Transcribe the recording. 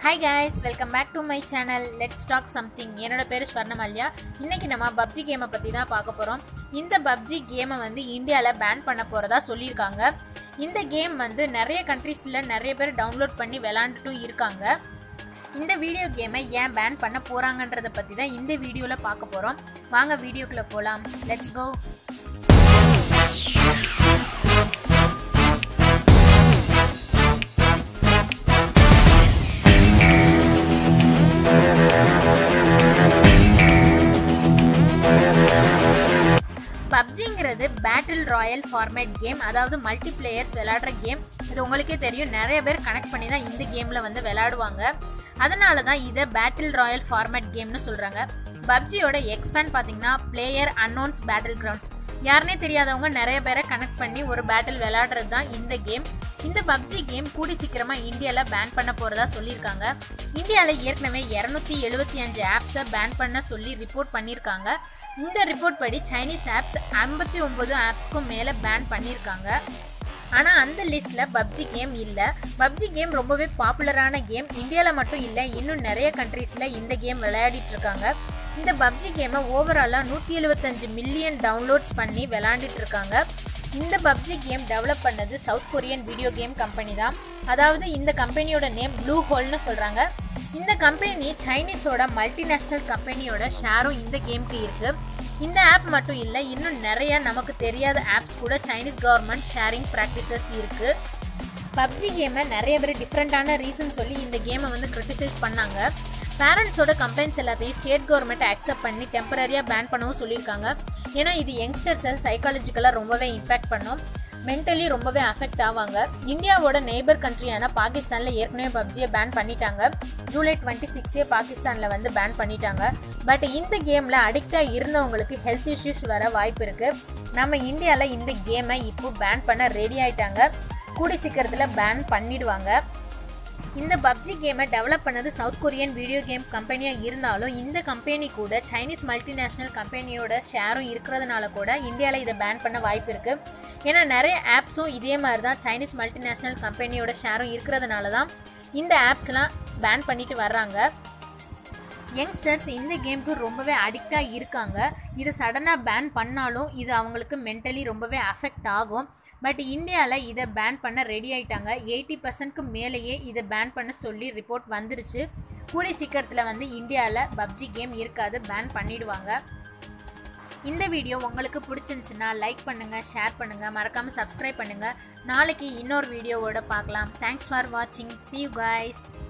hi guys welcome back to my channel let's talk something என்னோட பேர் ஸ்வர்ணமல்யா இன்னைக்கு நம்ம பப்ஜி கேமை பற்றி தான் பார்க்க போகிறோம் இந்த பப்ஜி கேமை வந்து இந்தியாவில் பேன் பண்ண போகிறதா சொல்லியிருக்காங்க இந்த கேம் வந்து நிறைய கண்ட்ரீஸில் நிறைய பேர் டவுன்லோட் பண்ணி விளாண்டுட்டும் இருக்காங்க இந்த வீடியோ கேமை ஏன் பேன் பண்ண போகிறாங்கன்றத பற்றி தான் இந்த வீடியோவில் பார்க்க போகிறோம் வாங்க வீடியோக்குள்ளே போகலாம் லெட்ஸ் கோ பப்ஜிங்கிறது பேட்டில் ராயல் ஃபார்மேட் கேம் அதாவது மல்டி பிளேயர்ஸ் விளையாடுற கேம் இது உங்களுக்கே தெரியும் நிறைய பேர் கனெக்ட் பண்ணி தான் இந்த கேமில் வந்து விளையாடுவாங்க அதனால தான் இதை பேட்டில் ராயல் ஃபார்மேட் கேம்னு சொல்கிறாங்க பப்ஜியோட எக்ஸ்பேண்ட் பார்த்தீங்கன்னா பிளேயர் அன்னோன்ஸ் பேட்டில் கிரவுண்ட்ஸ் யாருனே தெரியாதவங்க நிறைய பேரை கனெக்ட் பண்ணி ஒரு பேட்டில் விளையாடுறது தான் இந்த கேம் இந்த பப்ஜி கேம் கூடி சீக்கிரமாக இந்தியாவில் பேன் பண்ண போகிறதா சொல்லியிருக்காங்க இந்தியாவில் ஏற்கனவே இரநூத்தி எழுபத்தி அஞ்சு ஆப்ஸை பேன் பண்ண சொல்லி ரிப்போர்ட் பண்ணியிருக்காங்க இந்த ரிப்போர்ட் படி சைனீஸ் ஆப்ஸ் ஐம்பத்தி ஒம்பது ஆப்ஸ்க்கும் மேலே பேன் பண்ணியிருக்காங்க ஆனால் அந்த லிஸ்ட்டில் பப்ஜி கேம் இல்லை பப்ஜி கேம் ரொம்பவே பாப்புலரான கேம் இந்தியாவில் மட்டும் இல்லை இன்னும் நிறைய கண்ட்ரீஸில் இந்த கேம் விளையாடிட்டு இருக்காங்க இந்த பப்ஜி கேமை ஓவராலாக நூற்றி எழுபத்தஞ்சு மில்லியன் டவுன்லோட்ஸ் பண்ணி விளையாண்டுட்டு இருக்காங்க இந்த பப்ஜி கேம் டெவலப் பண்ணது South Korean video game company தான் அதாவது இந்த கம்பெனியோட நேம் ப்ளூ ஹோல்னு சொல்கிறாங்க இந்த கம்பெனி சைனீஸோட மல்டிநேஷ்னல் கம்பெனியோட ஷேரும் இந்த கேமுக்கு இருக்குது இந்த ஆப் மட்டும் இல்லை இன்னும் நிறைய நமக்கு தெரியாத ஆப்ஸ் கூட சைனீஸ் கவர்மெண்ட் ஷேரிங் ப்ராக்டிசஸ் இருக்குது பப்ஜி கேமை நிறைய பேர் டிஃப்ரெண்ட்டான ரீசன் சொல்லி இந்த கேமை வந்து கிரிட்டிசைஸ் பண்ணாங்க பேரண்ட்ஸோட கம்ப்ளைண்ட்ஸ் எல்லாத்தையும் ஸ்டேட் கவர்மெண்ட் அக்செப்ட் பண்ணி டெம்பரரியாக பேன் பண்ணவும் சொல்லியிருக்காங்க ஏன்னா இது யங்ஸ்டர்ஸை சைக்காலஜிக்கலாக ரொம்பவே இம்பேக்ட் பண்ணும் மென்டலி ரொம்பவே அஃபெக்ட் ஆவாங்க இந்தியாவோட நெய்பர் கண்ட்ரியான பாகிஸ்தானில் ஏற்கனவே பப்ஜியை பேன் பண்ணிட்டாங்க ஜூலை டுவெண்ட்டி சிக்ஸே பாகிஸ்தானில் வந்து பேன் பண்ணிட்டாங்க பட் இந்த கேமில் அடிக்டாக இருந்தவங்களுக்கு ஹெல்த் இஷ்யூஸ் வர வாய்ப்பு இருக்குது நம்ம இந்தியாவில் இந்த கேமை இப்போ பேன் பண்ண ரெடி ஆயிட்டாங்க கூடி சீக்கிரத்தில் பேன் பண்ணிடுவாங்க இந்த பப்ஜி கேமை டெவலப் பண்ணது சவுத் கொரியன் வீடியோ கேம் கம்பெனியாக இருந்தாலும் இந்த கம்பெனி கூட சைனீஸ் மல்டிநேஷ்னல் கம்பெனியோட ஷேரும் இருக்கிறதுனால கூட இந்தியாவில் இதை பேன் பண்ண வாய்ப்பு இருக்குது ஏன்னா நிறைய ஆப்ஸும் இதே மாதிரி தான் சைனீஸ் மல்டிநேஷ்னல் கம்பெனியோட ஷேரும் இருக்கிறதுனால தான் இந்த ஆப்ஸ்லாம் பேன் பண்ணிட்டு வர்றாங்க யங்ஸ்டர்ஸ் இந்த கேமுக்கு ரொம்பவே அடிக்டாக இருக்காங்க இது சடனாக பேன் பண்ணாலும் இது அவங்களுக்கு மென்டலி ரொம்பவே அஃபெக்ட் ஆகும் பட் இந்தியாவில் இதை பேன் பண்ண ரெடி ஆயிட்டாங்க எயிட்டி பர்சன்ட்க்கு மேலேயே இதை பேன் பண்ண சொல்லி ரிப்போர்ட் வந்துருச்சு கூடிய சீக்கிரத்தில் வந்து இந்தியாவில் பப்ஜி கேம் இருக்காது பேன் பண்ணிடுவாங்க இந்த வீடியோ உங்களுக்கு பிடிச்சிருந்துச்சுன்னா லைக் பண்ணுங்கள் ஷேர் பண்ணுங்கள் மறக்காமல் சப்ஸ்கிரைப் பண்ணுங்கள் நாளைக்கு இன்னொரு வீடியோவோட பார்க்கலாம் தேங்க்ஸ் ஃபார் வாட்சிங் see you guys